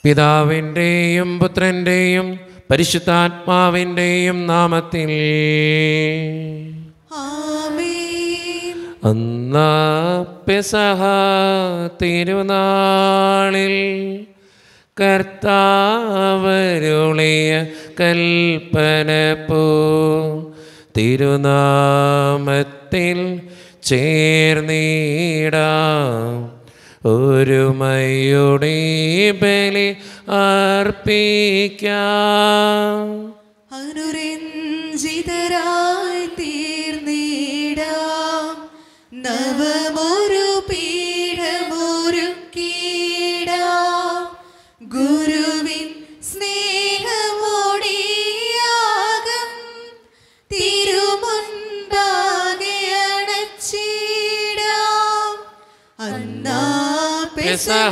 പിതാവിൻ്റെയും പുത്രൻ്റെയും പരിശുദ്ധാത്മാവിൻ്റെയും നാമത്തിൽ ആമേൻ അന്നാ പെസഹ തിരുനാളിൽ കർത്താവരുളിയ കൽപ്പന പോ തിരുനാമത്തിൽ ചേർന്നിടാം ഒരുമയുടെ ബലി അർപ്പിക്കാം അനുരഞ്ജിതരായി തീർന്നിടാം നവമൊരു പീഠമൊരുക്കിടാം ഗുരുവിൻ സ്നേഹമോടിയാകം തിരുമുൻപാകെ അണച്ചിടാം അന്നാ പെസഹ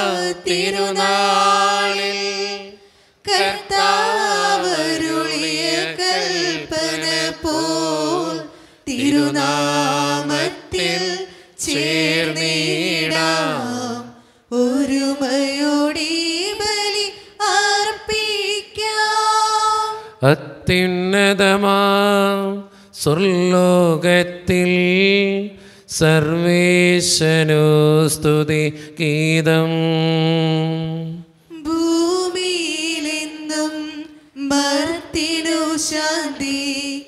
തിരുനാളിൽ കർത്താവരുളിയ കൽപ്പന പോൽ തിരുനാമത്തിൽ ചേർന്നിടാം ഒരുമയോടെ ബലി അർപ്പിക്കാം അത്യുന്നതമാം സ്വർലോകത്തിൽ സർവേശനു സ്തുതി ഗീതം ഭൂമിയിലെന്നും മർത്തിനു ശാന്തി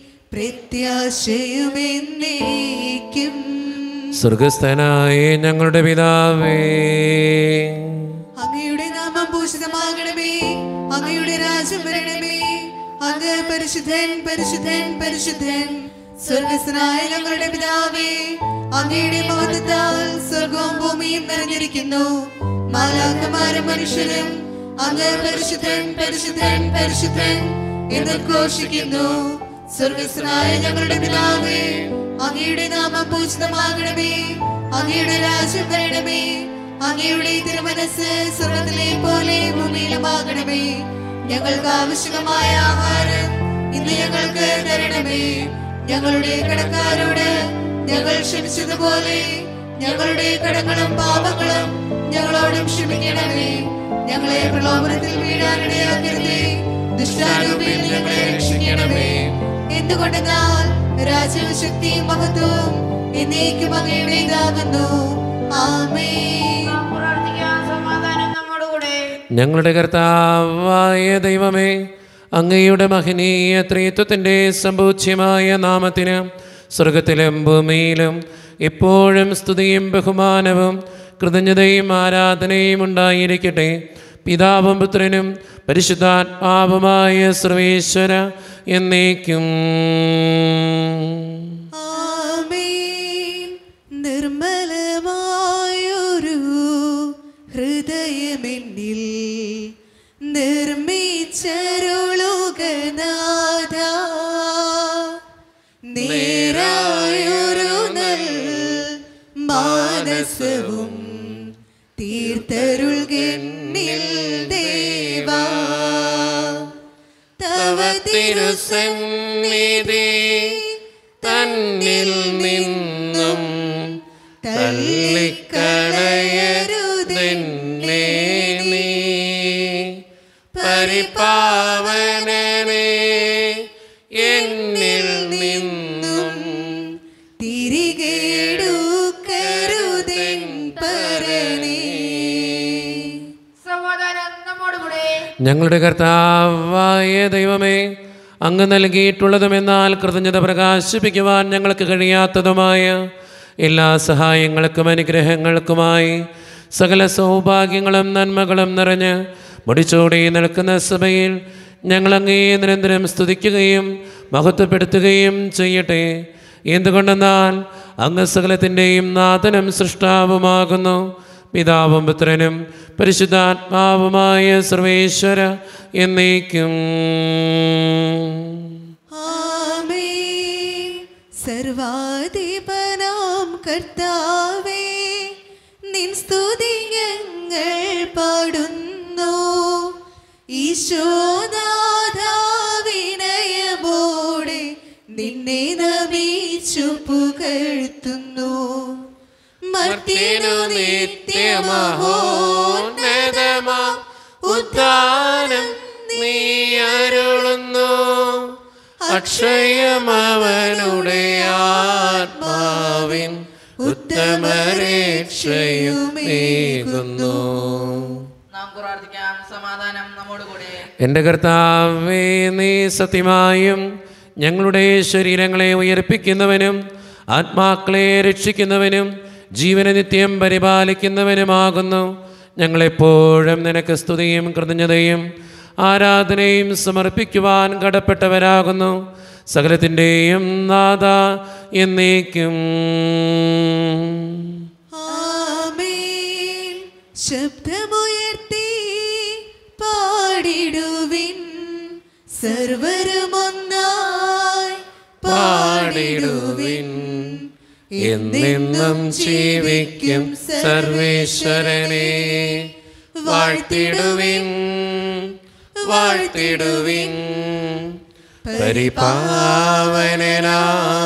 പ്രത്യാശയുമെന്നേക്കും സ്വർഗസ്ഥനായ ഞങ്ങളുടെ പിതാവേ അങ്ങയുടെ നാമം ഭൂഷിതമാകണമേ അങ്ങയുടെ രാജ്യം വരണമേ അങ്ങ് പരിശുദ്ധൻ പരിശുദ്ധൻ പരിശുദ്ധൻ സ്വർഗസ്നായ ഞങ്ങളുടെ പിതാവേ അങ്ങയുടെ മഹത്വത്താൽ സ്വർഗവും ഭൂമിയും നിറഞ്ഞിരിക്കുന്നു മാലാഖമാരും മനുഷ്യരും അങ്ങ് പരിശുദ്ധൻ പരിശുദ്ധൻ പരിശുദ്ധൻ എന്ന് ഘോഷിക്കുന്നു സ്വർഗസ്നായ ഞങ്ങളുടെ പിതാവേ അങ്ങയുടെ നാമം പൂജിതമാകണമേ അങ്ങയുടെ രാജ്യം വരണമേ അങ്ങയുടെ തിരുമനസ് സ്വർഗത്തിലെ പോലെ ഭൂമിയിലുമാകണമേ ഞങ്ങൾക്ക് ആവശ്യമായ ആഹാരം ഇന്ന് ഞങ്ങൾക്ക് തരണമേ ഞങ്ങളുടെ കടക്കാരോട് ഞങ്ങൾ ക്ഷമിച്ചതുപോലെ ഞങ്ങളുടെ കടങ്ങളും പാപങ്ങളും ഞങ്ങളോടും ക്ഷമിക്കണമേ ഞങ്ങളെ പ്രലോഭനത്തിൽ വീഴാനിടയാക്കരുതേ ദുഷ്ടാരൂപിയിൽ ഞങ്ങളെ രക്ഷിക്കണമേ എന്തുകൊണ്ടെന്നാൽ രാജ്യവും ശക്തിയും മഹത്വവും എന്നേക്കും അങ്ങയുടേതാകുന്നു ആമേൻ പ്രാർത്ഥിക്കാം സമാധാനം നമ്മോടുകൂടെ ഞങ്ങളുടെ കർത്താവായ ദൈവമേ അങ്ങയുടെ മഹനീയ ത്രിത്വത്തിൻ്റെ സമ്പൂജ്യമായ നാമത്തിന് സ്വർഗത്തിലും ഭൂമിയിലും എപ്പോഴും സ്തുതിയും ബഹുമാനവും കൃതജ്ഞതയും ആരാധനയും ഉണ്ടായിരിക്കട്ടെ പിതാവും പുത്രനും പരിശുദ്ധാത്മാവുമായ സർവേശ്വര എന്നേക്കും ആമേൻ നിർമ്മലമായൊരു ഹൃദയമെന്നിൽ നിർമ്മിച്ചരുളുകനാഥ നേരായൊരു നൽ മാനസവും തീർത്തരുൾകെന്നിൽ ദേവാ തവ തിരുസന്നിധി തന്നിൽ നിന്നും തള്ളിക്കളയരുതെന്നെ നീ പരിപാവനനെ എന്നിൽ നിന്നും തിരികെ എടുക്കരുതെൻ പരനേ സമാധാനം നമ്മോടുകൂടെ ഞങ്ങളുടെ കർത്താവായ ദൈവമേ അങ്ങ് നൽകിയിട്ടുള്ളതുമെന്നാൽ കൃതജ്ഞത പ്രകാശിപ്പിക്കുവാൻ ഞങ്ങൾക്ക് കഴിയാത്തതുമായ എല്ലാ സഹായങ്ങൾക്കും അനുഗ്രഹങ്ങൾക്കുമായി സകല സൗഭാഗ്യങ്ങളും നന്മകളും നിറഞ്ഞ് മുടിച്ചോടി നിൽക്കുന്ന സഭയിൽ ഞങ്ങൾ അങ്ങേ നിരന്തരം സ്തുതിക്കുകയും മഹത്വപ്പെടുത്തുകയും ചെയ്യട്ടെ എന്തുകൊണ്ടെന്നാൽ അങ്ങ് സകലത്തിൻ്റെയും നാഥനും സൃഷ്ടാവുമാകുന്നു പിതാവും പുത്രനും പരിശുദ്ധാത്മാവുമായ സർവേശ്വര എന്നേക്കും ആമേൻ സർവാധിപനാം കർത്താവേ നിൻ സ്തുതി ഞങ്ങൾ പാടുന്നു ഈശോനാഥാവിനയമോടെ നിന്നെ നമിച്ചു പുകഴ്ത്തുന്നു മർത്തിനു നിത്യമഹോന്നതമാ ഉത്താനം നീ അരുളുന്നു അക്ഷയമവനുടെ ആത്മാവിൻ ഉത്തമരക്ഷയുമേകുന്നു നാം പ്രാർത്ഥിക്കാം സമാധാനം നമ്മോട് കൂടെ എൻ്റെ കർത്താവേ നീ സത്യമായും ഞങ്ങളുടെ ശരീരങ്ങളെ ഉയർപ്പിക്കുന്നവനും ആത്മാക്കളെ രക്ഷിക്കുന്നവനും ജീവനെ നിത്യം പരിപാലിക്കുന്നവനുമാകുന്നു ഞങ്ങളെപ്പോഴും നിനക്ക് സ്തുതിയും കൃതജ്ഞതയും ആരാധനയും സമർപ്പിക്കുവാൻ കടപ്പെട്ടവരാകുന്നു സകലത്തിൻ്റെയും നാഥ എന്നേക്കും ആമേൻ ശബ്ദമുയർത്തി പാടിടുവിൻ സർവരുമൊന്നായി പാടിടുവിൻ എന്നെന്നും ജീവിക്കും സർവേശ്വരനെ വാഴ്ത്തിടുവിൻ വാഴ്ത്തിടുവിൻ പരിപാവനനാ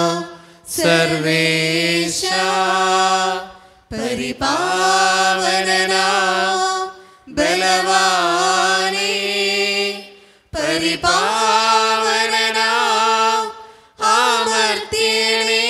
സർവേശ പരിപാവനനാ ബലവാനേ പരിപാവനനാ ആമർത്യനേ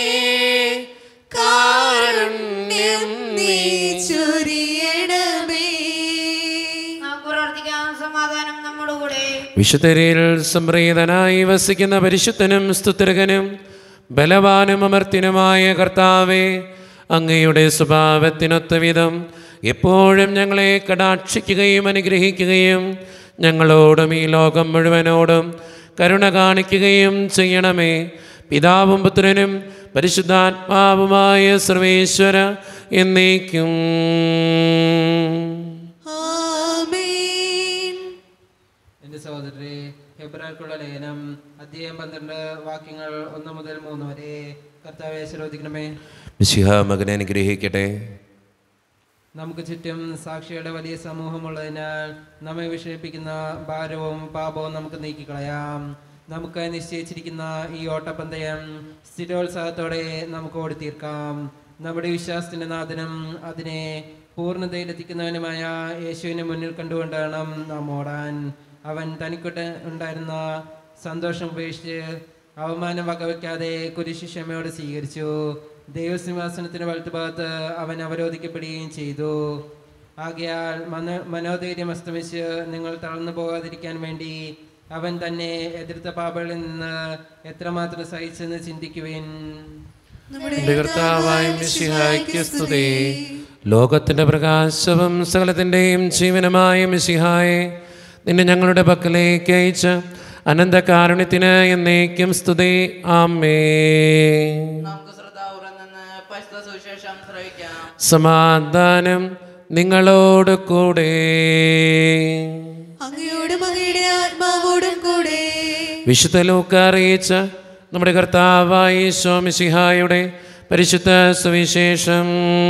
കാരുണ്യം നീ ചൊരിയണമേ നാം പ്രാർത്ഥിക്കാം സമാധാനം നമ്മോട് കൂടെ വിശുദ്ധരിൽ സംപ്രീതനായി വസിക്കുന്ന പരിശുദ്ധനും സ്തുതിരകനും ബലവാനും അമർത്തിനുമായ കർത്താവെ അങ്ങയുടെ സ്വഭാവത്തിനൊത്ത വിധം എപ്പോഴും ഞങ്ങളെ കടാക്ഷിക്കുകയും അനുഗ്രഹിക്കുകയും ഞങ്ങളോടും ഈ ലോകം മുഴുവനോടും കരുണ കാണിക്കുകയും ചെയ്യണമേ പിതാവും പുത്രനും പരിശുദ്ധാത്മാവുമായ സർവേശ്വര എന്നേക്കും ആമേൻ എൻ്റെ സഹോദരരെ ഹെബ്രാർക്കുള്ള ലേഖനം അധ്യായം പന്ത്രണ്ട് വാക്യങ്ങൾ ഒന്ന് മുതൽ മൂന്ന് വരെ കർത്താവെ ശ്രദ്ധിക്കണമേ മിശിഹ മകനെ അനുഗ്രഹിക്കട്ടെ നമുക്ക് ചുറ്റും സാക്ഷിയുടെ വലിയ സമൂഹമുള്ളതിനാൽ നമ്മെ വിഷയിപ്പിക്കുന്ന ഭാരവും പാപവും നമുക്ക് നീക്കിക്കളയാം നമുക്ക് നിശ്ചയിച്ചിരിക്കുന്ന ഈ ഓട്ടപ്പന്തയം സ്ഥിരോത്സാഹത്തോടെ നമുക്ക് ഓടിത്തീർക്കാം നമ്മുടെ വിശ്വാസത്തിന്റെ നാഥനും അതിനെ പൂർണ്ണതയിലെത്തിക്കുന്നവനുമായ യേശുവിനെ മുന്നിൽ കണ്ടുകൊണ്ടാണ് നാം ഓടാൻ അവൻ തനിക്കൊട്ട് ഉണ്ടായിരുന്ന സന്തോഷം ഉപേക്ഷിച്ച് അവമാനം വകവയ്ക്കാതെ കുരിശ് ക്ഷമയോടെ സ്വീകരിച്ചു ദൈവസിംഹാസനത്തിന് വലത്തുഭാഗത്ത് അവൻ അവരോധിക്കപ്പെടുകയും ചെയ്തു ആകയാൽ മന മനോധൈര്യം അസ്തമിച്ച് നിങ്ങൾ തളർന്നു പോകാതിരിക്കാൻ വേണ്ടി അവൻ തന്നെ എതിർത്ത പാപകളിൽ നിന്ന് എത്രമാത്രം സഹിച്ചെന്ന് ചിന്തിക്കുവിൻ എൻ്റെ കർത്താവായ മിശിഹായ്ക്ക് സ്തുതി ലോകത്തിൻ്റെ പ്രകാശവും സകലത്തിൻ്റെയും ജീവനമായ മിശിഹായെ നിന്നെ ഞങ്ങളുടെ പക്കലേക്ക് അയച്ച അനന്തകാരുണ്യത്തിന് എന്നേക്കും സ്തുതി ആമേ നമുക്ക് ശ്രദ്ധാപൂർവം നിന്ന് പരിശുദ്ധ സുവിശേഷം ശ്രവിക്കാം സമാധാനം നിങ്ങളോട് കൂടെ അങ്ങയോടും അങ്ങയുടെ ആത്മാവോടും കൂടെ വിശുദ്ധ ലൂക്ക അറിയിച്ച നമ്മുടെ കർത്താവായ സ്വാമിസിഹായുടെ പരിശുദ്ധ സുവിശേഷം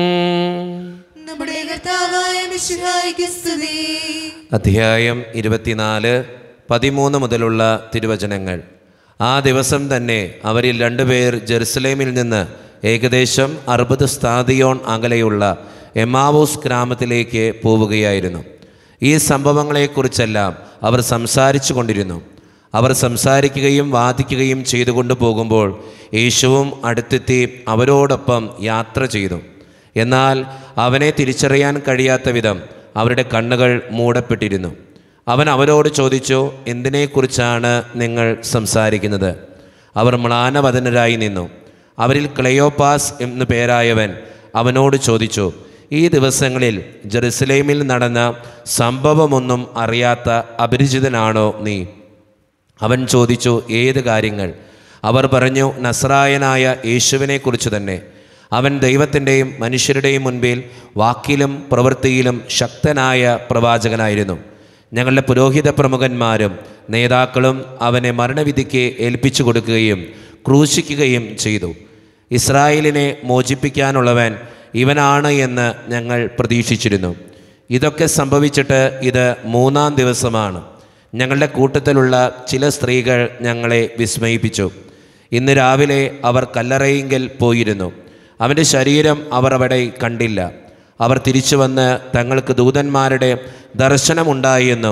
നമ്മുടെ കർത്താവായ മിശിഹായിക്ക് സ്തുതി അധ്യായം ഇരുപത്തിനാല് പതിമൂന്ന് മുതലുള്ള തിരുവചനങ്ങൾ ആ ദിവസം തന്നെ അവരിൽ രണ്ടുപേർ ജെറുസലേമിൽ നിന്ന് ഏകദേശം അറുപത് സ്ഥാദിയോൺ അകലെയുള്ള എമാവൂസ് ഗ്രാമത്തിലേക്ക് പോവുകയായിരുന്നു ഈ സംഭവങ്ങളെക്കുറിച്ചെല്ലാം അവർ സംസാരിച്ചു കൊണ്ടിരുന്നു അവർ സംസാരിക്കുകയും വാദിക്കുകയും ചെയ്തുകൊണ്ട് പോകുമ്പോൾ യേശുവും അടുത്തെത്തി അവരോടൊപ്പം യാത്ര ചെയ്തു എന്നാൽ അവനെ തിരിച്ചറിയാൻ കഴിയാത്ത വിധം അവരുടെ കണ്ണുകൾ മൂടപ്പെട്ടിരുന്നു അവൻ അവരോട് ചോദിച്ചു എന്തിനെക്കുറിച്ചാണ് നിങ്ങൾ സംസാരിക്കുന്നത് അവർ മ്ലാനവദനരായി നിന്നു അവരിൽ ക്ലെയോപ്പാസ് എന്നു പേരായവൻ അവനോട് ചോദിച്ചു ഈ ദിവസങ്ങളിൽ ജെറുസലേമിൽ നടന്ന സംഭവമൊന്നും അറിയാത്ത അപരിചിതനാണോ നീ അവൻ ചോദിച്ചു ഏത് കാര്യങ്ങൾ അവർ പറഞ്ഞു നസ്രായനായ യേശുവിനെക്കുറിച്ച് തന്നെ അവൻ ദൈവത്തിൻ്റെയും മനുഷ്യരുടെയും മുൻപിൽ വാക്കിലും പ്രവൃത്തിയിലും ശക്തനായ പ്രവാചകനായിരുന്നു ഞങ്ങളുടെ പുരോഹിത പ്രമുഖന്മാരും നേതാക്കളും അവനെ മരണവിധിക്ക് ഏൽപ്പിച്ചു കൊടുക്കുകയും ക്രൂശിക്കുകയും ചെയ്തു ഇസ്രായേലിനെ മോചിപ്പിക്കാനുള്ളവൻ ഇവനാണ് എന്ന് ഞങ്ങൾ പ്രതീക്ഷിച്ചിരുന്നു ഇതൊക്കെ സംഭവിച്ചിട്ട് ഇത് മൂന്നാം ദിവസമാണ് ഞങ്ങളുടെ കൂട്ടത്തിലുള്ള ചില സ്ത്രീകൾ ഞങ്ങളെ വിസ്മയിപ്പിച്ചു ഇന്ന് രാവിലെ അവർ കല്ലറയിങ്കൽ പോയിരുന്നു അവൻ്റെ ശരീരം അവർ അവിടെ കണ്ടില്ല അവർ തിരിച്ചു വന്ന് തങ്ങൾക്ക് ദൂതന്മാരുടെ ദർശനമുണ്ടായി എന്നും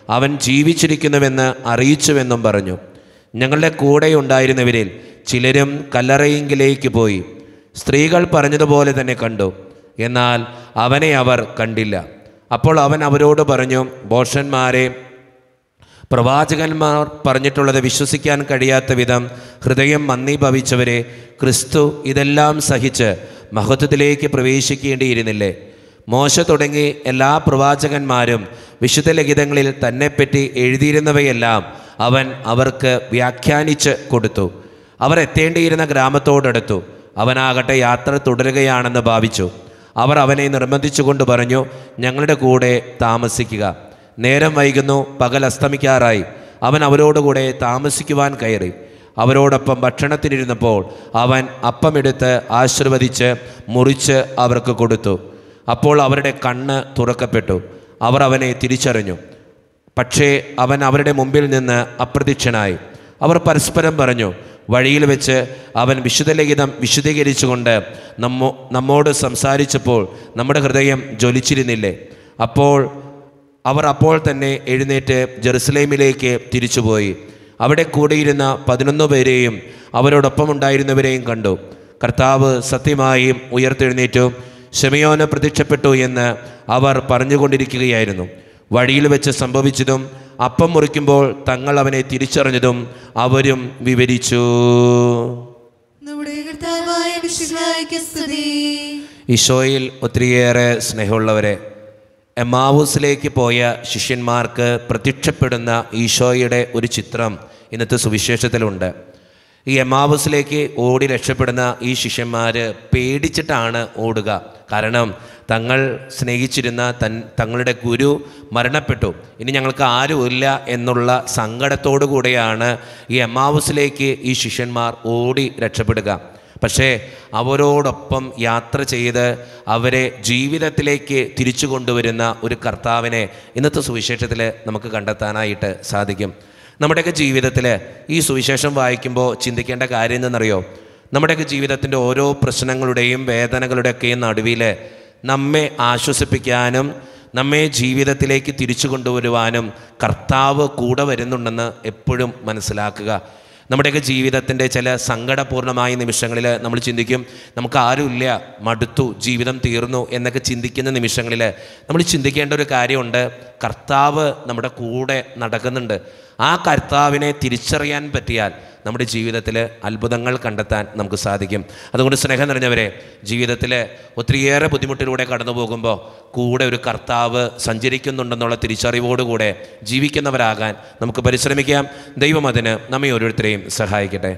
അവൻ ജീവിച്ചിരിക്കുന്നുവെന്ന് അറിയിച്ചുവെന്നും പറഞ്ഞു ഞങ്ങളുടെ കൂടെ ഉണ്ടായിരുന്നവരിൽ ചിലരും കല്ലറയിങ്കിലേക്ക് പോയി സ്ത്രീകൾ പറഞ്ഞതുപോലെ തന്നെ കണ്ടു എന്നാൽ അവനെ അവർ കണ്ടില്ല അപ്പോൾ അവൻ അവരോട് പറഞ്ഞു ഭോഷന്മാരെ പ്രവാചകന്മാർ പറഞ്ഞിട്ടുള്ളത് വിശ്വസിക്കാൻ കഴിയാത്ത വിധം ഹൃദയം മന്ദീഭവിച്ചവരെ ക്രിസ്തു ഇതെല്ലാം സഹിച്ച് മഹത്വത്തിലേക്ക് പ്രവേശിക്കേണ്ടിയിരുന്നില്ലേ മോശ തുടങ്ങി എല്ലാ പ്രവാചകന്മാരും വിശുദ്ധ ലിഖിതങ്ങളിൽ തന്നെപ്പറ്റി എഴുതിയിരുന്നവയെല്ലാം അവൻ അവർക്ക് വ്യാഖ്യാനിച്ച് കൊടുത്തു അവർ എത്തേണ്ടിയിരുന്ന ഗ്രാമത്തോടടുത്തു അവനാകട്ടെ യാത്ര തുടരുകയാണെന്ന് ഭാവിച്ചു അവർ അവനെ നിർബന്ധിച്ചുകൊണ്ട് പറഞ്ഞു ഞങ്ങളുടെ കൂടെ താമസിക്കുക നേരം വൈകുന്നു പകൽ അസ്തമിക്കാറായി അവൻ അവരോടുകൂടെ താമസിക്കുവാൻ കയറി അവരോടൊപ്പം ഭക്ഷണത്തിനിരുന്നപ്പോൾ അവൻ അപ്പമെടുത്ത് ആശീർവദിച്ച് മുറിച്ച് അവർക്ക് കൊടുത്തു അപ്പോൾ അവരുടെ കണ്ണ് തുറക്കപ്പെട്ടു അവർ അവനെ തിരിച്ചറിഞ്ഞു പക്ഷേ അവൻ അവരുടെ മുമ്പിൽ നിന്ന് അപ്രത്യക്ഷനായി അവർ പരസ്പരം പറഞ്ഞു വഴിയിൽ വെച്ച് അവൻ വിശുദ്ധലിഖിതം വിശദീകരിച്ചുകൊണ്ട് നമ്മോ നമ്മോട് സംസാരിച്ചപ്പോൾ നമ്മുടെ ഹൃദയം ജ്വലിച്ചിരുന്നില്ലേ അപ്പോൾ അവർ അപ്പോൾ തന്നെ എഴുന്നേറ്റ് ജെറുസലേമിലേക്ക് തിരിച്ചുപോയി അവിടെ കൂടിയിരുന്ന പതിനൊന്ന് പേരെയും അവരോടൊപ്പം ഉണ്ടായിരുന്നവരെയും കണ്ടു കർത്താവ് സത്യമായും ഉയർത്തെഴുന്നേറ്റു ഷെമിയോന് പ്രത്യക്ഷപ്പെട്ടു എന്ന് അവർ പറഞ്ഞുകൊണ്ടിരിക്കുകയായിരുന്നു വഴിയിൽ വെച്ച് സംഭവിച്ചതും അപ്പം മുറിക്കുമ്പോൾ തങ്ങൾ അവനെ തിരിച്ചറിഞ്ഞതും അവരും വിവരിച്ചു നമ്മുടെ കർത്താവായ മിശിഹായ്ക്ക് സ്തുതി ഈശോയിൽ ഒത്തിരിയേറെ സ്നേഹമുള്ളവരെ എമാവൂസിലേക്ക് പോയ ശിഷ്യന്മാർക്ക് പ്രത്യക്ഷപ്പെടുന്ന ഈശോയുടെ ഒരു ചിത്രം ഇന്നത്തെ സുവിശേഷത്തിലുണ്ട് ഈ എമാവൂസിലേക്ക് ഓടി രക്ഷപ്പെടുന്ന ഈ ശിഷ്യന്മാർ പേടിച്ചിട്ടാണ് ഓടുക കാരണം തങ്ങൾ സ്നേഹിച്ചിരുന്ന തൻ തങ്ങളുടെ ഗുരു മരണപ്പെട്ടു ഇനി ഞങ്ങൾക്ക് ആരുമില്ല എന്നുള്ള സങ്കടത്തോടു കൂടെയാണ് ഈ എമാവൂസിലേക്ക് ഈ ശിഷ്യന്മാർ ഓടി രക്ഷപ്പെടുക പക്ഷേ അവരോടൊപ്പം യാത്ര ചെയ്ത് അവരെ ജീവിതത്തിലേക്ക് തിരിച്ചു കൊണ്ടുവരുന്ന ഒരു കർത്താവിനെ ഇന്നത്തെ സുവിശേഷത്തിൽ നമുക്ക് കണ്ടെത്താനായിട്ട് സാധിക്കും നമ്മുടെയൊക്കെ ജീവിതത്തിൽ ഈ സുവിശേഷം വായിക്കുമ്പോൾ ചിന്തിക്കേണ്ട കാര്യം എന്തെന്നറിയോ നമ്മുടെയൊക്കെ ജീവിതത്തിൻ്റെ ഓരോ പ്രശ്നങ്ങളുടെയും വേദനകളുടെയൊക്കെയും നടുവിൽ നമ്മെ ആശ്വസിപ്പിക്കാനും നമ്മെ ജീവിതത്തിലേക്ക് തിരിച്ചു കൊണ്ടുവരുവാനും കർത്താവ് കൂടെ വരുന്നുണ്ടെന്ന് എപ്പോഴും മനസ്സിലാക്കുക നമ്മുടെയൊക്കെ ജീവിതത്തിൻ്റെ ചില സങ്കടപൂർണമായ നിമിഷങ്ങളിൽ നമ്മൾ ചിന്തിക്കും നമുക്ക് ആരുമില്ല മടുത്തു ജീവിതം തീർന്നു എന്നൊക്കെ ചിന്തിക്കുന്ന നിമിഷങ്ങളിൽ നമ്മൾ ചിന്തിക്കേണ്ട ഒരു കാര്യമുണ്ട് കർത്താവ് നമ്മുടെ കൂടെ നടക്കുന്നുണ്ട് ആ കർത്താവിനെ തിരിച്ചറിയാൻ പറ്റിയാൽ നമ്മുടെ ജീവിതത്തിൽ അത്ഭുതങ്ങൾ കണ്ടെത്താൻ നമുക്ക് സാധിക്കും അതുകൊണ്ട് സ്നേഹം നിറഞ്ഞവരെ ജീവിതത്തിൽ ഒത്തിരിയേറെ ബുദ്ധിമുട്ടിലൂടെ കടന്നു പോകുമ്പോൾ കൂടെ ഒരു കർത്താവ് സഞ്ചരിക്കുന്നുണ്ടെന്നുള്ള തിരിച്ചറിവോടുകൂടെ ജീവിക്കുന്നവരാകാൻ നമുക്ക് പരിശ്രമിക്കാം ദൈവം അതിന് നമ്മെ ഓരോരുത്തരെയും സഹായിക്കട്ടെ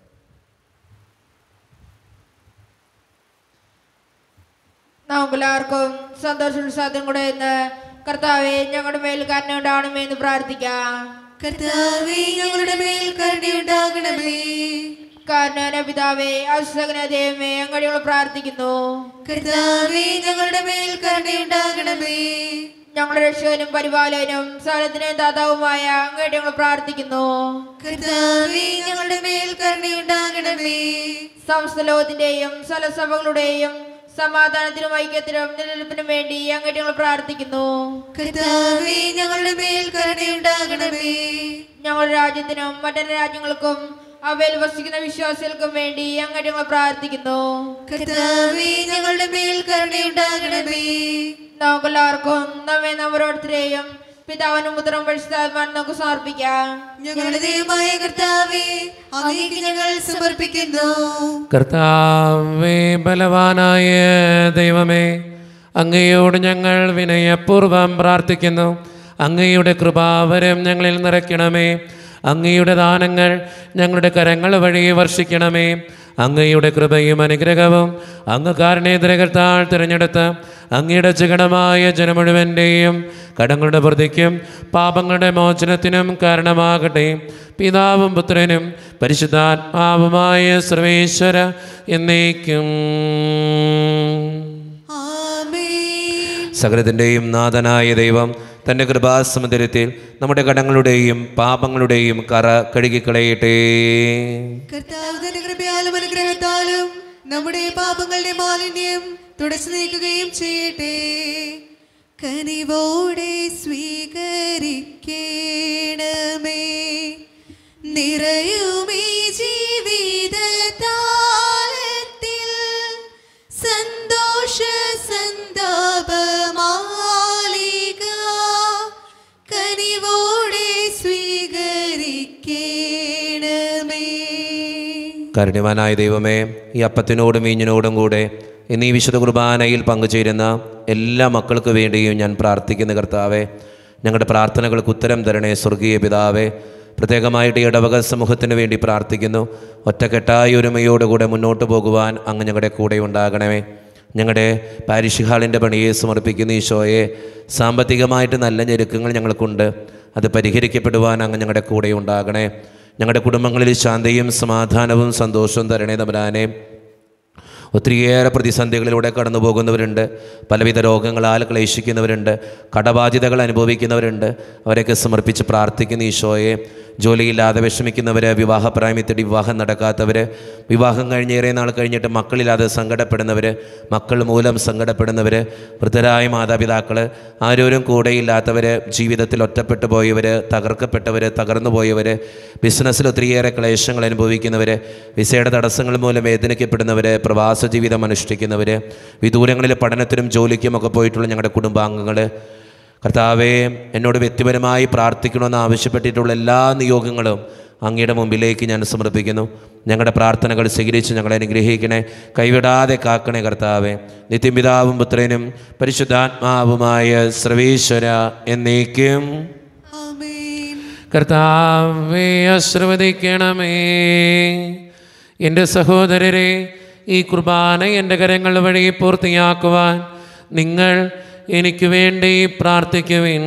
നമുക്കെല്ലാവർക്കും സന്തോഷം സാധ്യം കൂടെ ഇന്ന് കർത്താവെ ഞങ്ങളുടെ മേൽ കരുണയുണ്ടാകണമേ എന്ന് പ്രാർത്ഥിക്കാം കർത്താവേ ഞങ്ങളുടെ മേൽ കരുണയുണ്ടാകണമേ കാരണന പിതാവേ അസുഖന ദൈവമേ അങ്ങടിയോട് പ്രാർത്ഥിക്കുന്നു കർത്താവേ ഞങ്ങളുടെ മേൽ കരുണയുണ്ടാകണമേ ഞങ്ങളുടെ രക്ഷകനും പരിപാലകനും സകലത്തിനും ദാതാവുമായ അങ്ങോട്ട് ഞങ്ങൾ പ്രാർത്ഥിക്കുന്നു കർത്താവേ ഞങ്ങളുടെ മേൽ കരുണയുണ്ടാകണമേ സമസ്ത ലോകത്തിന്റെയും സലസഭകളുടെയും സമാധാനത്തിനും ഐക്യത്തിനും നിലനിൽപ്പിനും വേണ്ടി അങ്ങോട്ട് ഞങ്ങൾ പ്രാർത്ഥിക്കുന്നു കർത്താവേ ഞങ്ങളുടെ മേൽ കരുണയുണ്ടാകണമേ ഞങ്ങളുടെ രാജ്യത്തിനും മറ്റു രാജ്യങ്ങൾക്കും അവയിൽ വസിക്കുന്ന വിശ്വാസികൾക്കും വേണ്ടി അങ്ങോട്ട് ഞങ്ങൾ പ്രാർത്ഥിക്കുന്നു കർത്താവേ ഞങ്ങളുടെ മേൽ കരുണയുണ്ടാകണമേ നമുക്കെല്ലാവർക്കും നമ്മെ നമ്മളോരുത്തരെയും പിതാവിനും പുത്രം പരിശുദ്ധാത്മാൻ നമുക്ക് സമർപ്പിക്കാം ഞങ്ങളുടെ ദൈവമായ കർത്താവേ അങ്ങേക്ക് ഞങ്ങൾ സമർപ്പിക്കുന്നു കർത്താവേ ബലവാനായ ദൈവമേ അങ്ങയോട് ഞങ്ങൾ വിനയപൂർവ്വം പ്രാർത്ഥിക്കുന്നു അങ്ങയുടെ കൃപാവരം ഞങ്ങളിൽ നിറയ്ക്കണമേ അങ്ങയുടെ ദാനങ്ങൾ ഞങ്ങളുടെ കരങ്ങൾ വഴി വർഷിക്കണമേ അങ്ങയുടെ കൃപയും അനുഗ്രഹവും അങ്ങ് കാരണേതരകർത്താൾ തിരഞ്ഞെടുത്ത് അങ്ങയുടെ ജഗണമായ ജനം മുഴുവൻ്റെയും കടങ്ങളുടെ പ്രതിക്കും പാപങ്ങളുടെ മോചനത്തിനും കാരണമാകട്ടെ പിതാവും പുത്രനും പരിശുദ്ധാത്മാവുമായ സർവേശ്വര എന്നേക്കും ആമേൻ സകലത്തിൻ്റെയും നാഥനായ ദൈവം തൻ്റെ കൃപാസമുദ്രത്തിൽ നമ്മുടെ കടങ്ങളുടെയും പാപങ്ങളുടെയും കറ കഴുകിക്കളയട്ടെ കർത്താവ് തന്റെ കൃപയാലും അനുഗ്രഹത്താലും നമ്മുടെ പാപങ്ങളുടെ മാലിന്യം തുടച്ചു നീക്കുകയും ചെയ്യട്ടെ കനിവോടെ സ്വീകരിക്കണമേ കാരുണ്യവാനായ ദൈവമേ ഈ അപ്പത്തിനോടും വീഞ്ഞിനോടും കൂടെ ഇന്ന് ഈ വിശുദ്ധ കുർബാനയിൽ പങ്കുചേരുന്ന എല്ലാ മക്കൾക്ക് വേണ്ടിയും ഞാൻ പ്രാർത്ഥിക്കുന്ന കർത്താവേ ഞങ്ങളുടെ പ്രാർത്ഥനകൾക്ക് ഉത്തരം തരണേ സ്വർഗീയ പിതാവേ പ്രത്യേകമായിട്ട് ഈ ഇടവക സമൂഹത്തിന് വേണ്ടി പ്രാർത്ഥിക്കുന്നു ഒറ്റക്കെട്ടായ ഒരുമയോടുകൂടെ മുന്നോട്ട് പോകുവാൻ അങ്ങ് ഞങ്ങളുടെ കൂടെ ഉണ്ടാകണമേ ഞങ്ങളുടെ പാരിഷ് ഹാളിൻ്റെ പണിയെ സമർപ്പിക്കുന്ന ഈശോയെ സാമ്പത്തികമായിട്ട് നല്ല ഞെരുക്കങ്ങൾ ഞങ്ങൾക്കുണ്ട് അത് പരിഹരിക്കപ്പെടുവാൻ അങ്ങ് ഞങ്ങളുടെ കൂടെ ഉണ്ടാകണേ ഞങ്ങളുടെ കുടുംബങ്ങളിൽ ശാന്തിയും സമാധാനവും സന്തോഷവും തരണേ തമ്പരാനെ ഒത്തിരിയേറെ പ്രതിസന്ധികളിലൂടെ കടന്നു പോകുന്നവരുണ്ട് പലവിധ രോഗങ്ങളാൽ ക്ലേശിക്കുന്നവരുണ്ട് കടബാധ്യതകൾ അനുഭവിക്കുന്നവരുണ്ട് അവരെയൊക്കെ സമർപ്പിച്ച് പ്രാർത്ഥിക്കുന്ന ഈശോയെ ജോലിയില്ലാതെ വിഷമിക്കുന്നവർ വിവാഹപ്രായമത്തിടി വിവാഹം നടക്കാത്തവർ വിവാഹം കഴിഞ്ഞേറെ നാൾ കഴിഞ്ഞിട്ട് മക്കളില്ലാതെ സങ്കടപ്പെടുന്നവർ മക്കൾ മൂലം സങ്കടപ്പെടുന്നവർ വൃദ്ധരായ മാതാപിതാക്കൾ ആരോരും കൂടെയില്ലാത്തവർ ജീവിതത്തിൽ ഒറ്റപ്പെട്ടു പോയവർ തകർക്കപ്പെട്ടവർ തകർന്നു പോയവർ ബിസിനസ്സിൽ ഒത്തിരിയേറെ ക്ലേശങ്ങൾ അനുഭവിക്കുന്നവർ വിസയുടെ തടസ്സങ്ങൾ മൂലം വേദനിക്കപ്പെടുന്നവർ പ്രവാസ ജീവിതം അനുഷ്ഠിക്കുന്നവർ വിദൂരങ്ങളിൽ പഠനത്തിനും ജോലിക്കും ഒക്കെ പോയിട്ടുള്ള ഞങ്ങളുടെ കുടുംബാംഗങ്ങൾ കർത്താവെ എന്നോട് വ്യക്തിപരമായി പ്രാർത്ഥിക്കണമെന്ന് ആവശ്യപ്പെട്ടിട്ടുള്ള എല്ലാ നിയോഗങ്ങളും അങ്ങയുടെ മുമ്പിലേക്ക് ഞാൻ സമർപ്പിക്കുന്നു ഞങ്ങളുടെ പ്രാർത്ഥനകൾ സ്വീകരിച്ച് ഞങ്ങളെ അനുഗ്രഹിക്കണേ കൈവിടാതെ കാക്കണേ കർത്താവെ നിത്യപിതാവും പുത്രനും പരിശുദ്ധാത്മാവുമായ സർവേശ്വര എന്നേക്കും ആമേൻ കർത്താവെ ആശ്രവദിക്കണമേ എൻ്റെ സഹോദരരെ ഈ കുർബാന എൻ്റെ കരങ്ങൾ വഴി പൂർത്തിയാക്കുവാൻ നിങ്ങൾ എനിക്ക് വേണ്ടി പ്രാർത്ഥിക്കുവിൻ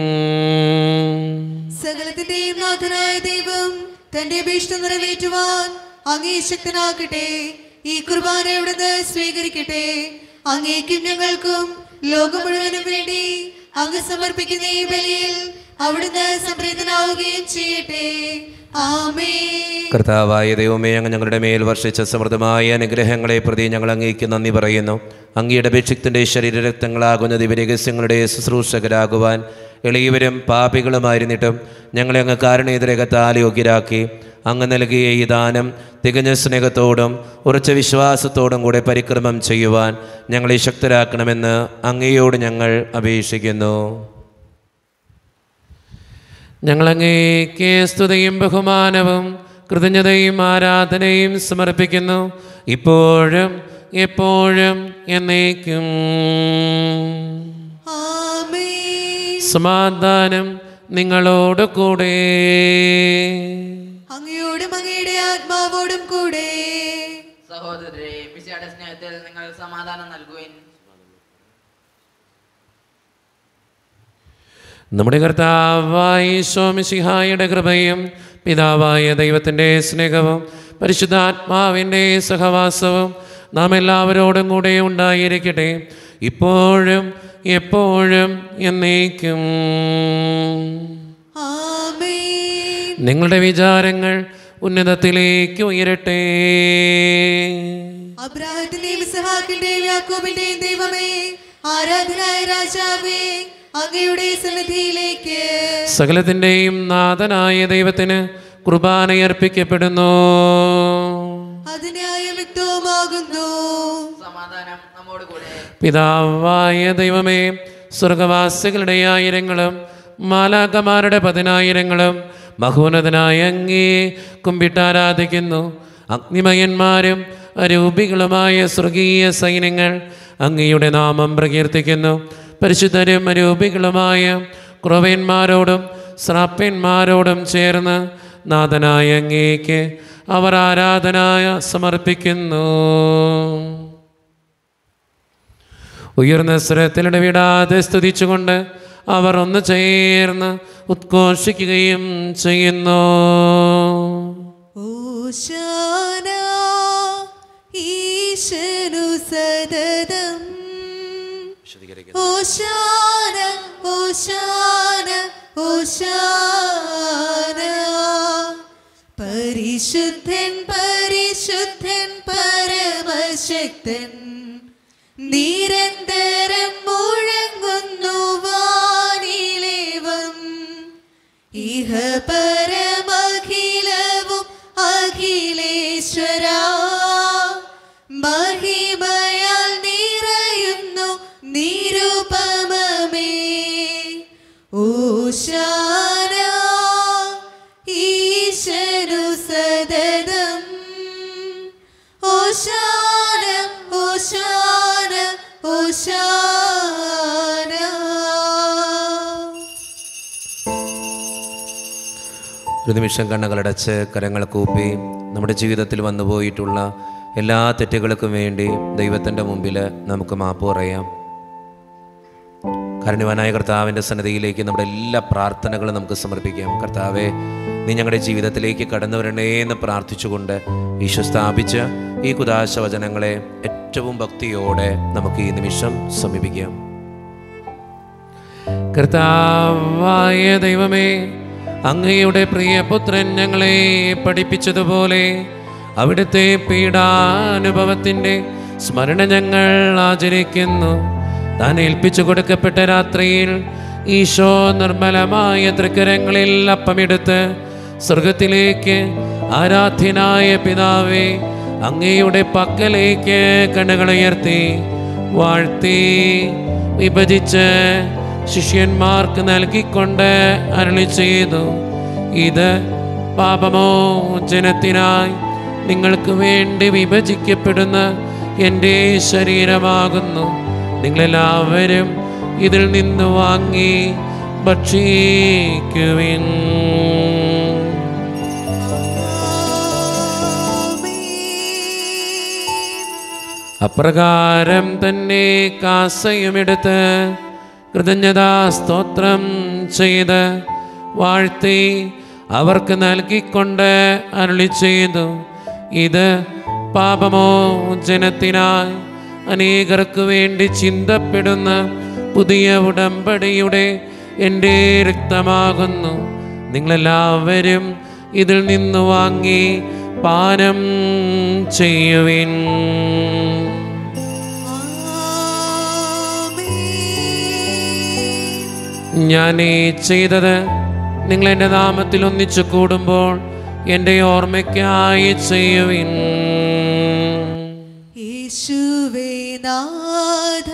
സകലത്തിന്റെയും നാഥനായ ദൈവം തന്റെ അഭീഷ്ട നിറവേറ്റുവാൻ അങ്ങേ ശക്തനാക്കട്ടെ ഈ കുർബാന ഇവിടുന്ന് സ്വീകരിക്കട്ടെ അങ്ങേക്കും ഞങ്ങൾക്കും ലോകം മുഴുവനും വേണ്ടി അങ്ങ് സമർപ്പിക്കുന്ന ഈ ബലിയിൽ അവിടുന്ന് സംപ്രീതനാവുകയും ചെയ്യട്ടെ ആമേ കർത്താവായ ദൈവമേ അങ്ങ് ഞങ്ങളുടെ മേൽ വർഷിച്ച സമൃദ്ധമായ അനുഗ്രഹങ്ങളെ പ്രതി ഞങ്ങൾ അങ്ങേക്ക് നന്ദി പറയുന്നു അങ്ങയുടെ അപേക്ഷിത്തിൻ്റെ ശരീരരക്തങ്ങളാകുന്ന ദിവ്യരഹസ്യങ്ങളുടെ ശുശ്രൂഷകരാകുവാൻ എളിയവരും പാപികളുമായിരുന്നിട്ടും ഞങ്ങളെ അങ്ങ് കാരണേതരകത്താൽ യോഗ്യരാക്കി അങ്ങ് നൽകിയ ഈ ദാനം തികഞ്ഞ സ്നേഹത്തോടും ഉറച്ച വിശ്വാസത്തോടും കൂടെ പരിക്രമം ചെയ്യുവാൻ ഞങ്ങളെ ശക്തരാക്കണമെന്ന് അങ്ങയോട് ഞങ്ങൾ അപേക്ഷിക്കുന്നു ഞങ്ങളങ്ങേക്ക് സ്തുതിയും ബഹുമാനവും കൃതജ്ഞതയും ആരാധനയും സമർപ്പിക്കുന്നു ഇപ്പോഴും എപ്പോഴും എന്നേക്കും ആമേൻ സമാധാനം നിങ്ങളോട് കൂടെ അങ്ങയോടും അങ്ങയുടെ ആത്മാവോടും കൂടെ സഹോദരരെ മിശയുടെ സ്നേഹത്തിൽ നിങ്ങൾ സമാധാനം നൽകുവിൻ നമ്മുടെ കർത്താവായ സോമിസിഹായുടെ കൃപയും പിതാവായ ദൈവത്തിൻ്റെ സ്നേഹവും പരിശുദ്ധാത്മാവിൻ്റെ സഹവാസവും നാം എല്ലാവരോടും കൂടെ ഉണ്ടായിരിക്കട്ടെ ഇപ്പോഴും എപ്പോഴും എന്നേക്കും ആമേൻ നിങ്ങളുടെ വിചാരങ്ങൾ ഉന്നതത്തിലേക്ക് ഉയരട്ടെ അബ്രാഹത്തിന്റെയും ഇസഹാക്കിന്റെയും യാക്കോബിന്റെയും ദൈവമേ ആരാധനായ രാജാവേ അങ്ങയുടെ സന്നിധിയിലേക്ക് സകലത്തിൻ്റെയും നാഥനായ ദൈവത്തിന് കുർബാനയർപ്പിക്കപ്പെടുന്നു അതിനായ വ്യക്തവുമാകുന്നു സമാധാനം നമ്മോട് കൂടെ പിതാവായ ദൈവമേ സ്വർഗവാസികളുടെ ആയിരങ്ങളും മാലാകമാരുടെ പതിനായിരങ്ങളും മഹോന്നതനായ അങ്ങേ കുമ്പിട്ടാരാധിക്കുന്നു അഗ്നിമയന്മാരും അരൂപികളുമായ സ്വർഗീയ സൈന്യങ്ങൾ അങ്ങയുടെ നാമം പ്രകീർത്തിക്കുന്നു പരിശുദ്ധരും അരൂപികളുമായ ക്രൊവന്മാരോടും ശ്രാപ്യന്മാരോടും ചേർന്ന് നാഥനായ അങ്ങേക്ക് അവർ ആരാധനായ സമർപ്പിക്കുന്നു ഉയർന്ന സ്വരത്തിലിടവിടാതെ സ്തുതിച്ചുകൊണ്ട് അവർ ഒന്ന് ചേർന്ന് ഉദ്ഘോഷിക്കുകയും ചെയ്യുന്നു ഓശാന ഈശനു സതതം ഓശാന ഓശാന ഓശാന പരിശുദ്ധൻ പരിശുദ്ധൻ പരമശക്തൻ നിരന്തരം മുഴങ്ങുന്നു വാനിലേവം ഇഹ പരമഖിലവും അഖിലേശ്വര മഹിമയാൽ നിറയുന്നു നിരുപമമേ ഓശാന ഈശനു സതതം ഒരു നിമിഷം കണ്ണുകളടച്ച് കരങ്ങൾ കൂപ്പി നമ്മുടെ ജീവിതത്തിൽ വന്നുപോയിട്ടുള്ള എല്ലാ തെറ്റുകൾക്കും വേണ്ടി ദൈവത്തിൻ്റെ മുമ്പിൽ നമുക്ക് മാപ്പ് പറയാം കരുണിവാനായ കർത്താവിൻ്റെ സന്നദ്ധിയിലേക്ക് നമ്മുടെ എല്ലാ പ്രാർത്ഥനകളും നമുക്ക് സമർപ്പിക്കാം കർത്താവെ നീ ഞങ്ങളുടെ ജീവിതത്തിലേക്ക് കടന്നു വരണേ എന്ന് പ്രാർത്ഥിച്ചുകൊണ്ട് ഈശോ സ്ഥാപിച്ച ഈ കുദാശ വചനങ്ങളെ ഏറ്റവും ഭക്തിയോടെ നമുക്ക് ഈ നിമിഷം സമീപിക്കാം കർത്താവായ ദൈവമേ അങ്ങയുടെ പ്രിയപുത്രൻ ഞങ്ങളെ പഠിപ്പിച്ചതുപോലെ അവിടുത്തെ പീഡാനുഭവത്തിൻ്റെ സ്മരണ ഞങ്ങൾ ആചരിക്കുന്നു താൻ ഏൽപ്പിച്ചു കൊടുക്കപ്പെട്ട രാത്രിയിൽ ഈശോ നിർമ്മലമായ തൃക്കരങ്ങളിൽ അപ്പമെടുത്ത് സ്വർഗത്തിലേക്ക് ആരാധ്യനായ പിതാവേ അങ്ങയുടെ പക്കലേക്ക് കണ്ണുകളുയർത്തി വാഴ്ത്തി വിഭജിച്ച് ശിഷ്യന്മാർക്ക് നൽകിക്കൊണ്ട് അരുളി ചെയ്തു ഇത് പാപമോചനത്തിനായി നിങ്ങൾക്ക് വേണ്ടി വിഭജിക്കപ്പെടുന്ന എൻ്റെ ശരീരമാകുന്നു നിങ്ങളെല്ലാവരും ഇതിൽ നിന്ന് വാങ്ങി ഭക്ഷിക്കുവിൻ അപ്രകാരം തന്നെ കാസയുമെടുത്ത് കൃതജ്ഞതാ സ്തോത്രം ചെയ്ത് വാഴ്ത്തി അവർക്ക് നൽകിക്കൊണ്ട് അരുളി ചെയ്തു ഇത് പാപമോചനത്തിനായി അനേകർക്ക് വേണ്ടി ചിന്തപ്പെടുന്ന പുതിയ ഉടമ്പടിയുടെ എൻ്റെ രക്തമാകുന്നു നിങ്ങളെല്ലാവരും ഇതിൽ നിന്ന് വാങ്ങി പാനം ചെയ്യുവിൻ ഞാൻ ഈ ചെയ്തത് നിങ്ങൾ എൻ്റെ നാമത്തിൽ ഒന്നിച്ചു കൂടുമ്പോൾ എൻ്റെ ഓർമ്മയ്ക്കായി ചെയ്യുവിൻ യേശുവേ നാഥ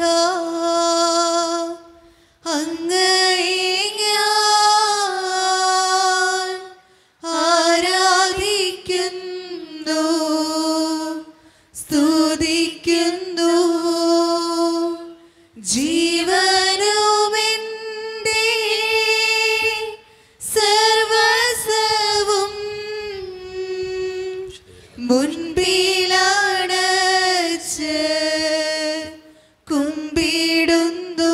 അങ്ങയെ ഞാൻ ആരാധിക്കുന്നു സ്തുതിക്കുന്നു ജീവനുമെൻ്റെ സർവസവും മുൻപിലടച്ച് കുമ്പിടുന്നു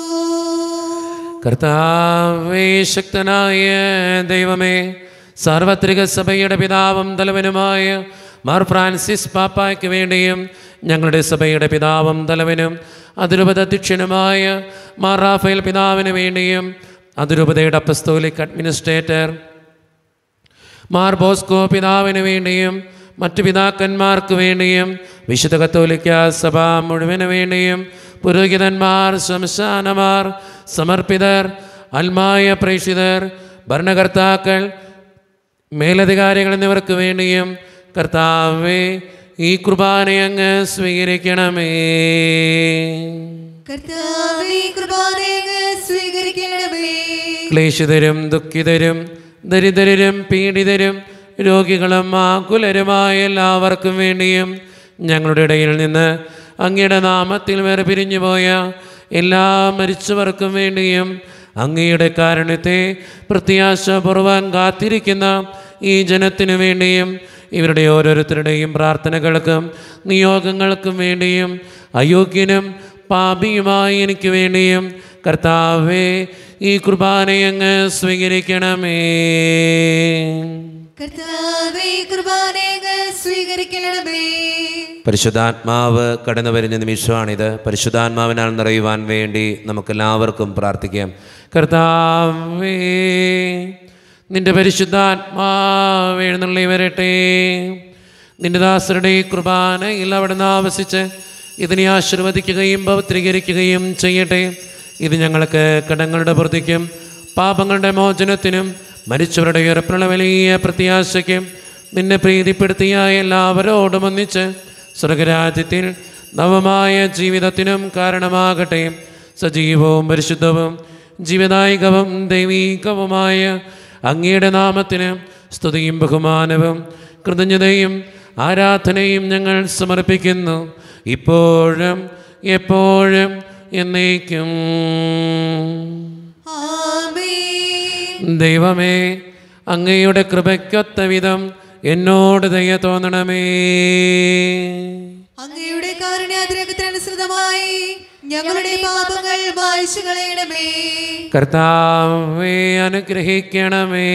കർത്താവേ ശക്തനായ ദൈവമേ സാർവത്രിക സഭയുടെ പിതാവും തലവനുമായ മാർ ഫ്രാൻസിസ് പാപ്പായ്ക്ക് വേണ്ടിയും ഞങ്ങളുടെ സഭയുടെ പിതാവും തലവനും അതിരൂപത അധ്യക്ഷനുമായ മാർ റാഫേൽ പിതാവിന് വേണ്ടിയും അതിരൂപതയുടെ അപ്പസ്തോലിക് അഡ്മിനിസ്ട്രേറ്റർ മാർ ബോസ്കോ പിതാവിന് വേണ്ടിയും മറ്റു പിതാക്കന്മാർക്ക് വേണ്ടിയും വിശുദ്ധ കത്തോലിക്ക സഭ മുഴുവന് വേണ്ടിയും പുരോഹിതന്മാർ ശംശാനമാർ സമർപ്പിതർ അൽമായ പ്രേക്ഷിതർ ഭരണകർത്താക്കൾ മേലധികാരികൾ എന്നിവർക്ക് വേണ്ടിയും കർത്താവേ ഈ കുർബാന അങ്ങ് സ്വീകരിക്കണമേ കർത്താവേ കൃപാനേക സ്വീകരിക്കണമേ ക്ലേശിതരും ദുഃഖിതരും ദരിദ്രരും പീഡിതരും രോഗികളും ആകുലരുമായ എല്ലാവർക്കും വേണ്ടിയും ഞങ്ങളുടെ ഇടയിൽ നിന്ന് അങ്ങയുടെ നാമത്തിൽ വേറെ പിരിഞ്ഞുപോയ എല്ലാ മരിച്ചവർക്കും വേണ്ടിയും അങ്ങയുടെ കാരണത്തെ പ്രത്യാശപൂർവം കാത്തിരിക്കുന്ന ഈ ജനത്തിനു വേണ്ടിയും ഇവരുടെ ഓരോരുത്തരുടെയും പ്രാർത്ഥനകൾക്കും നിയോഗങ്ങൾക്കും വേണ്ടിയും അയോഗ്യനും പാപിയുമായി എനിക്ക് വേണ്ടിയും കർത്താവേ ഈ കുർബാനയങ്ങ് സ്വീകരിക്കണമേ കർത്താവേ കൃപാനേക സ്വീകരിക്കണമേ പരിശുദ്ധാത്മാവ് കടന്നു വരുന്ന നിമിഷമാണിത് പരിശുദ്ധാത്മാവിനാൽ നിറയുവാൻ വേണ്ടി നമുക്കെല്ലാവർക്കും പ്രാർത്ഥിക്കാം കർത്താവേ നിന്റെ പരിശുദ്ധാത്മാവ് എഴുന്നള്ളി വരട്ടെ നിന്റെ ദാസരുടെ ഈ കുർബാനയിൽ അവിടുന്ന് ആവസിച്ച് ഇതിനെ ആശീർവദിക്കുകയും പവിത്രീകരിക്കുകയും ചെയ്യട്ടെ ഇത് ഞങ്ങൾക്ക് കടങ്ങളുടെ പ്രതിക്കും പാപങ്ങളുടെ മോചനത്തിനും മരിച്ചവരുടെ ഉയർപ്പുള്ള വലിയ പ്രത്യാശയ്ക്കും നിന്നെ പ്രീതിപ്പെടുത്തിയ എല്ലാവരോടും ഒന്നിച്ച് സ്വർഗരാജ്യത്തിൽ നവമായ ജീവിതത്തിനും കാരണമാകട്ടെ സജീവവും പരിശുദ്ധവും ജീവദായികവും ദൈവീകവുമായ അങ്ങയുടെ നാമത്തിന് സ്തുതിയും ബഹുമാനവും കൃതജ്ഞതയും ആരാധനയും ഞങ്ങൾ സമർപ്പിക്കുന്നു ഇപ്പോഴും എപ്പോഴും എന്നേക്കും ആമേൻ ദൈവമേ അങ്ങയുടെ കൃപയ്ക്കൊത്ത വിധം എന്നോട് ദയ തോന്നണമേ അങ്ങയുടെ കാരുണ്യാതിരകത്തിനനുസൃതമായി ഞങ്ങളുടെ പാപങ്ങൾ വായിച്ചു കളയണമേ കർത്താവെ അനുഗ്രഹിക്കണമേ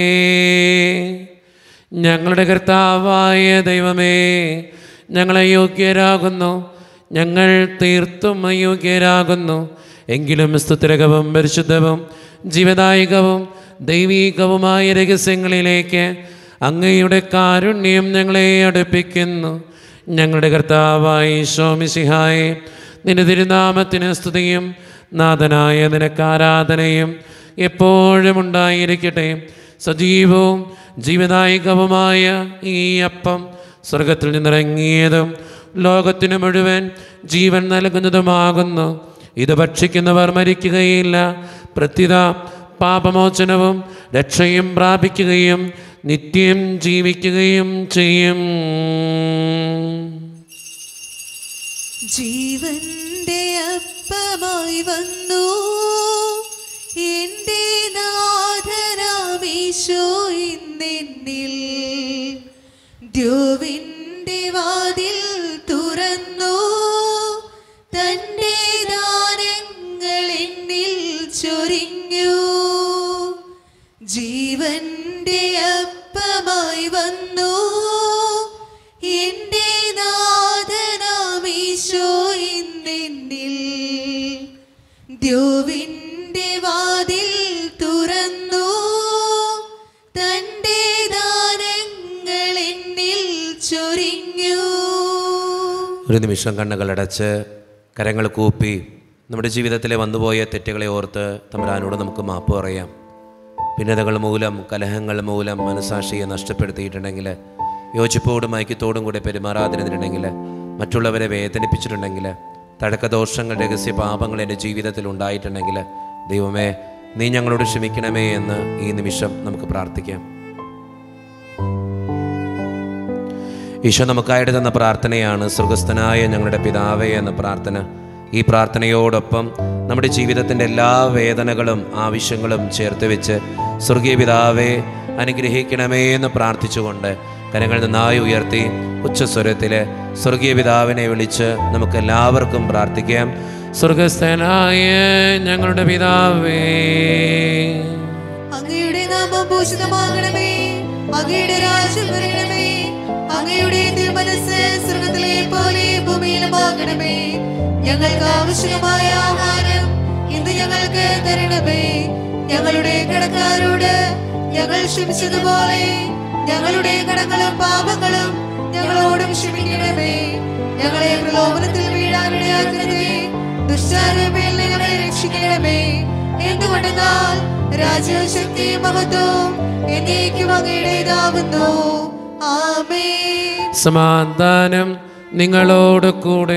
ഞങ്ങളുടെ കർത്താവായ ദൈവമേ ഞങ്ങൾ അയോഗ്യരാകുന്നു ഞങ്ങൾ തീർത്തും അയോഗ്യരാകുന്നു എങ്കിലും സ്തുതിരകവും പരിശുദ്ധവും ജീവദായകവും ദൈവീകവുമായ രഹസ്യങ്ങളിലേക്ക് അങ്ങയുടെ കാരുണ്യം ഞങ്ങളെ അടുപ്പിക്കുന്നു ഞങ്ങളുടെ കർത്താവായി ശോമിസിഹായെ നിന്റെ തിരുനാമത്തിന് സ്തുതിയും നാഥനായ നിനക്ക് ആരാധനയും എപ്പോഴും ഉണ്ടായിരിക്കട്ടെ സജീവവും ജീവദായകവുമായ ഈ അപ്പം സ്വർഗത്തിൽ നിന്നിറങ്ങിയതും ലോകത്തിന് മുഴുവൻ ജീവൻ നൽകുന്നതുമാകുന്നു ഇത് ഭക്ഷിക്കുന്നവർ മരിക്കുകയില്ല പ്രത്യുത പാപമോചനവും രക്ഷയും പ്രാപിക്കുകയും നിത്യം ജീവിക്കുകയും ചെയ്യും ജീവന്റെ അപ്പമായി വന്നു എന്റെ നാഥനാമീശോ ഇന്നെന്നിൽ ദ്യോവിന്റെ വാതിൽ തുറന്നു തന്റെ ദാനങ്ങൾ എന്നിൽ ചൊരിഞ്ഞു ജീവന്റെ അപ്പമായി വന്നു എന്റെ നാഥനാമീശോ ഇന്നെന്നിൽ ദ്യോവിന്റെ വാതിൽ തുറന്നു തന്റെ ദാനങ്ങൾ എന്നിൽ ചൊരിഞ്ഞു ഒരു നിമിഷം കണ്ണുകളടച്ച് കരങ്ങൾ കൂപ്പി നമ്മുടെ ജീവിതത്തിലെ വന്നുപോയ തെറ്റുകളെ ഓർത്ത് തമ്പുരാനോട് നമുക്ക് മാപ്പ് പറയാം ഭിന്നതകൾ മൂലം കലഹങ്ങൾ മൂലം മനസാക്ഷിയെ നഷ്ടപ്പെടുത്തിയിട്ടുണ്ടെങ്കിൽ യോജിപ്പോടും ഐക്യത്തോടും കൂടെ പെരുമാറാതിരുന്നിട്ടുണ്ടെങ്കിൽ മറ്റുള്ളവരെ വേദനിപ്പിച്ചിട്ടുണ്ടെങ്കിൽ തഴക്കദോഷങ്ങൾ രഹസ്യ പാപങ്ങൾ എൻ്റെ ജീവിതത്തിൽ ഉണ്ടായിട്ടുണ്ടെങ്കിൽ ദൈവമേ നീ ഞങ്ങളോട് ക്ഷമിക്കണമേ എന്ന് ഈ നിമിഷം നമുക്ക് പ്രാർത്ഥിക്കാം ഈശോ നമുക്കായിട്ട് തന്ന പ്രാർത്ഥനയാണ് സ്വർഗസ്ഥനായ ഞങ്ങളുടെ പിതാവേ എന്ന പ്രാർത്ഥന ഈ പ്രാർത്ഥനയോടൊപ്പം നമ്മുടെ ജീവിതത്തിൻ്റെ എല്ലാ വേദനകളും ആവശ്യങ്ങളും ചേർത്ത് വെച്ച് സ്വർഗീയ പിതാവേ അനുഗ്രഹിക്കണമേ എന്ന് പ്രാർത്ഥിച്ചുകൊണ്ട് കരങ്ങൾ നന്നായി ഉയർത്തി ഉച്ചസ്വരത്തിൽ സ്വർഗീയ പിതാവിനെ വിളിച്ച് നമുക്ക് എല്ലാവർക്കും പ്രാർത്ഥിക്കാം സ്വർഗസ്ഥനായ ഞങ്ങളുടെ പിതാവേ അങ്ങയുടെ നാമം ഭൂഷിതമാകണമേ അങ്ങയുടെ രാജ്യം വരണമേ അങ്ങയുടെ തിരുമനസ് സ്വർഗത്തിലെ പോലെ ഭൂമിയിലുമാകണമേ ഞങ്ങൾക്ക് ആവശ്യമായ ആഹാരം ഇന്ന് ഞങ്ങൾക്ക് തരണമേ ഞങ്ങളുടെ കടക്കാരോട് ഞങ്ങൾ ക്ഷമിച്ചതുപോലെ ഞങ്ങളുടെ കടങ്ങളും പാപങ്ങളും ഞങ്ങളോടും ക്ഷമിക്കണമേ ഞങ്ങളെ പ്രലോഭനത്തിൽ വീഴാനിടയാക്കരുതേ ദുഷ്ടാരൂപയിൽ ഞങ്ങളെ രക്ഷിക്കണമേ എന്തുകൊണ്ടെന്നാൽ രാജശക്തി മഹത്വം എന്നേക്കും അങ്ങയുടേതാകുന്നു ആമേ സമാധാനം നിങ്ങളോട് കൂടെ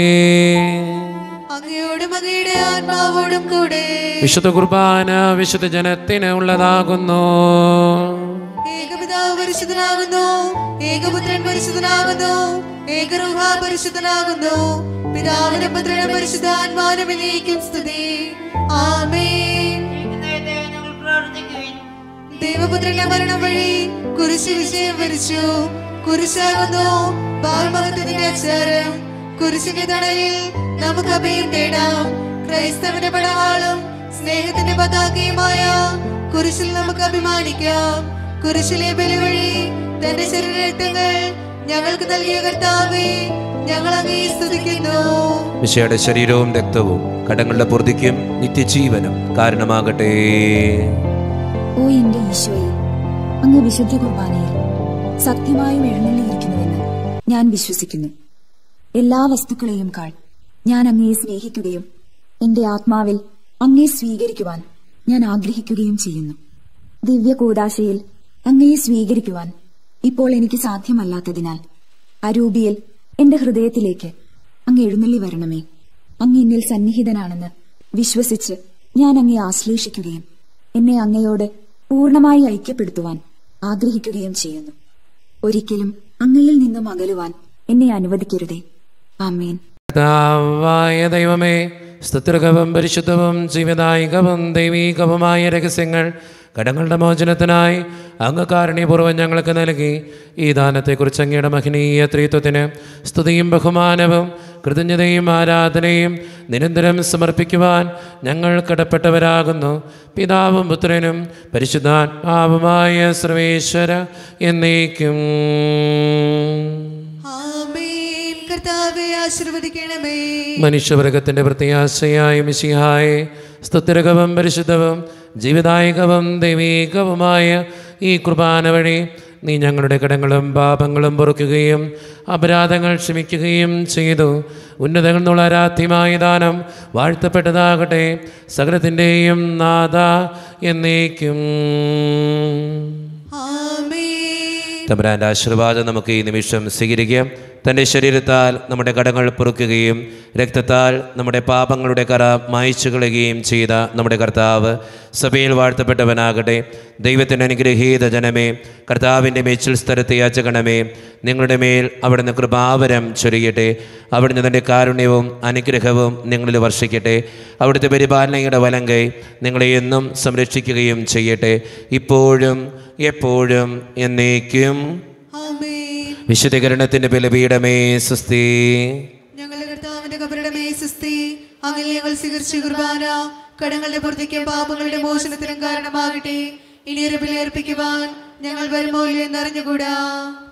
അങ്ങയോടും അങ്ങയുടെ ആത്മാവോടും കൂടെ വിശുദ്ധ കുർബാന വിശുദ്ധ ജനത്തിന് ഉള്ളതാകുന്നു ഏകപിതാവ് പരിശുദ്ധനാകുന്നു ഏകപുത്രൻ പരിശുദ്ധനാകുന്നു ഏകറുഹ പരിശുദ്ധനാകുന്നു പിതാവിനും പുത്രനും പരിശുദ്ധാത്മാവിനും എന്നേക്കും സ്തുതി ആമേൻ ഞങ്ങൾ പ്രാർത്ഥിക്കുവിൻ ദൈവപുത്രന്റെ മരണം വഴി കുരിശ് വിജയം വരിച്ചു കുരിശാകുന്നു പാൽമഹത്വത്തിന്റെ അച്ചാരം കുരിശിന്റെ തണലിൽ നമുക്ക് അഭയം തേടാം ക്രൈസ്തവന്റെ പടവാളും സ്നേഹത്തിന്റെ പതാകയുമായ കുരിശിൽ നമുക്ക് അഭിമാനിക്കാം കുരിശിലെ ബലി വഴി തന്റെ ശരീരരക്തങ്ങൾ ഞങ്ങൾക്ക് നൽകിയ കർത്താവേ ഞങ്ങൾ അങ്ങേ സ്തുതിക്കുന്നു വിശയുടെ ശരീരവും രക്തവും കടങ്ങളുടെ പൂർത്തിക്കും നിത്യജീവനും കാരണമാകട്ടെ ഓ എന്റെ ഈശോയെ അങ്ങ് വിശുദ്ധ കുർബാനയിൽ സത്യമായും എഴുന്നള്ളിയിരിക്കുന്നുവെന്ന് ഞാൻ വിശ്വസിക്കുന്നു എല്ലാ വസ്തുക്കളെയും കാൾ ഞാൻ അങ്ങയെ സ്നേഹിക്കുകയും എന്റെ ആത്മാവിൽ അങ്ങയെ സ്വീകരിക്കുവാൻ ഞാൻ ആഗ്രഹിക്കുകയും ചെയ്യുന്നു ദിവ്യ കൂടാശയിൽ അങ്ങയെ സ്വീകരിക്കുവാൻ ഇപ്പോൾ എനിക്ക് സാധ്യമല്ലാത്തതിനാൽ അരൂപിയിൽ എന്റെ ഹൃദയത്തിലേക്ക് അങ്ങ് എഴുന്നള്ളി വരണമേ അങ്ങ് എന്നിൽ സന്നിഹിതനാണെന്ന് വിശ്വസിച്ച് ഞാൻ അങ്ങയെ ആശ്ലേഷിക്കുകയും എന്നെ അങ്ങയോട് പൂർണ്ണമായി ഐക്യപ്പെടുത്തുവാൻ ആഗ്രഹിക്കുകയും ചെയ്യുന്നു ഒരിക്കലും അങ്ങയിൽ നിന്നും അകലുവാൻ എന്നെ അനുവദിക്കരുതേ ആമേൻ കർത്താവായ ദൈവമേ സ്തുത്യർഗവും പരിശുദ്ധവും ജീവദായകവും ദൈവീകവുമായ രഹസ്യങ്ങൾ കടങ്ങളുടെ മോചനത്തിനായി അങ്ങ് കാരുണ്യപൂർവ്വം ഞങ്ങൾക്ക് നൽകി ഈ ദാനത്തെക്കുറിച്ച് അങ്ങയുടെ മഹനീയ ത്രിത്വത്തിന് സ്തുതിയും ബഹുമാനവും കൃതജ്ഞതയും ആരാധനയും നിരന്തരം സമർപ്പിക്കുവാൻ ഞങ്ങൾ കടപ്പെട്ടവരാകുന്നു പിതാവും പുത്രനും പരിശുദ്ധാത്മാവുമായ സർവേശ്വര എന്നേക്കും ആമേൻ കർത്താവെ ആശീർവദിക്കണമേ മനുഷ്യവർഗത്തിൻ്റെ പ്രത്യാശയായ മിശിഹായെ സ്തുതിരകവും പരിശുദ്ധവും ജീവിതായകവും ദൈവീകവുമായ ഈ കുർബാന വഴി നീ ഞങ്ങളുടെ കടങ്ങളും പാപങ്ങളും പൊറുക്കുകയും അപരാധങ്ങൾ ക്ഷമിക്കുകയും ചെയ്തു ഉന്നതങ്ങൾ നിന്നുള്ള ആരാധ്യമായ ദാനം വാഴ്ത്തപ്പെട്ടതാകട്ടെ സകലത്തിൻ്റെയും നാഥ എന്നേക്കും ആമേൻ തമ്പുരാൻ്റെ ആശീർവാദം നമുക്ക് ഈ നിമിഷം സ്വീകരിക്കാം തൻ്റെ ശരീരത്താൽ നമ്മുടെ കടങ്ങൾ പൊറുക്കുകയും രക്തത്താൽ നമ്മുടെ പാപങ്ങളുടെ കറ മായ്ച്ചു കളയുകയും ചെയ്ത നമ്മുടെ കർത്താവ് സഭയിൽ വാഴ്ത്തപ്പെട്ടവനാകട്ടെ ദൈവത്തിൻ്റെ അനുഗ്രഹീത ജനമേ കർത്താവിൻ്റെ മേച്ചിൽ സ്ഥലത്തെ യാചകണമേ നിങ്ങളുടെ മേൽ അവിടുന്ന് കൃപാവരം ചൊരിയട്ടെ അവിടുന്ന് തൻ്റെ കാരുണ്യവും അനുഗ്രഹവും നിങ്ങളിൽ വർഷിക്കട്ടെ അവിടുത്തെ പരിപാലനയുടെ വലങ്കൈ നിങ്ങളെ എന്നും സംരക്ഷിക്കുകയും ചെയ്യട്ടെ ഇപ്പോഴും എപ്പോഴും എന്നേക്കും ആമേൻ വിശുദ്ധീകരണത്തിന്റെ ബലപീഠമേ സുസ്ഥി ഞങ്ങളുടെ കർത്താവിന്റെ കബരുടെ മേസ്തി അങ്ങനെ ഞങ്ങൾ സ്വീകരിച്ച കുർബാന കടങ്ങളുടെ പൂർത്തിക്കും പാപങ്ങളുടെ മോചനത്തിനും കാരണമാകട്ടെ ഇനി ഒരു ബലിയർപ്പിക്കുവാൻ ഞങ്ങൾ വരുമോ ഇല്ലയോ എന്നറിഞ്ഞുകൂടാ